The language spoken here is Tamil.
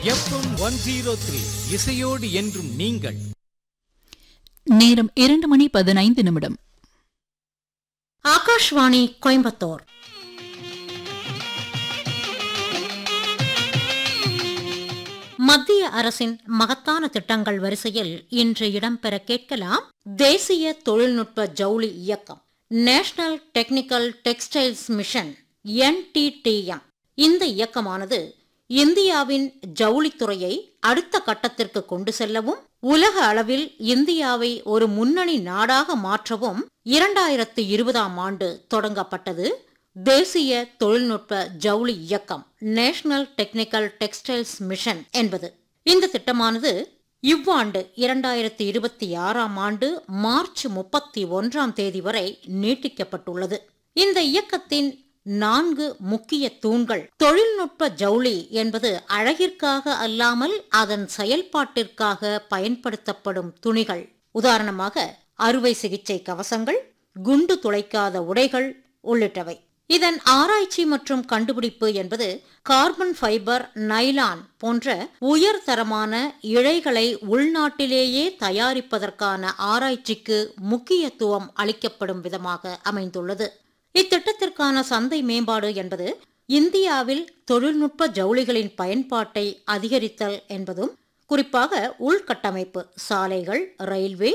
எஃப்எம் ஒன் ஜீரோ த்ரீ இசையோடு என்றும் நீங்கள் நேரம் இரண்டு மணி பதினைந்து நிமிடம் ஆகாஷ்வாணி கோயம்புத்தூர் மத்திய அரசின் மகத்தான திட்டங்கள் வரிசையில் இன்று இடம்பெற கேட்கலாம் தேசிய தொழில்நுட்ப ஜவுளி இயக்கம் national technical textiles mission NTTM இந்த இயக்கமானது இந்தியாவின் ஜவுளித்துறையை அடுத்த கட்டத்திற்கு கொண்டு செல்லவும் உலக அளவில் இந்தியாவை ஒரு முன்னணி நாடாக மாற்றவும் இரண்டாயிரத்து இருபதாம் ஆண்டு தொடங்கப்பட்டது தேசிய தொழில்நுட்ப ஜவுளி இயக்கம் நேஷனல் டெக்னிக்கல் டெக்ஸ்டைல்ஸ் மிஷன் என்பது இந்த திட்டமானது இவ்வாண்டு இரண்டாயிரத்தி இருபத்தி ஆறாம் ஆண்டு மார்ச் முப்பத்தி ஒன்றாம் தேதி வரை நீட்டிக்கப்பட்டுள்ளது இந்த இயக்கத்தின் நான்கு முக்கிய தூண்கள் தொழில்நுட்ப ஜவுளி என்பது அழகிற்காக அல்லாமல் அதன் செயல்பாட்டிற்காக பயன்படுத்தப்படும் துணிகள் உதாரணமாக அறுவை சிகிச்சை கவசங்கள் குண்டு துளைக்காத உடைகள் உள்ளிட்டவை இதன் ஆராய்ச்சி மற்றும் கண்டுபிடிப்பு என்பது கார்பன் ஃபைபர் நைலான் போன்ற உயர்தரமான இழைகளை உள்நாட்டிலேயே தயாரிப்பதற்கான ஆராய்ச்சிக்கு முக்கியத்துவம் அளிக்கப்படும் விதமாக அமைந்துள்ளது இத்திட்டத்திற்கான சந்தை மேம்பாடு என்பது இந்தியாவில் தொழில்நுட்ப ஜவுளிகளின் பயன்பாட்டை அதிகரித்தல் என்பதும் குறிப்பாக உள்கட்டமைப்பு சாலைகள் ரயில்வே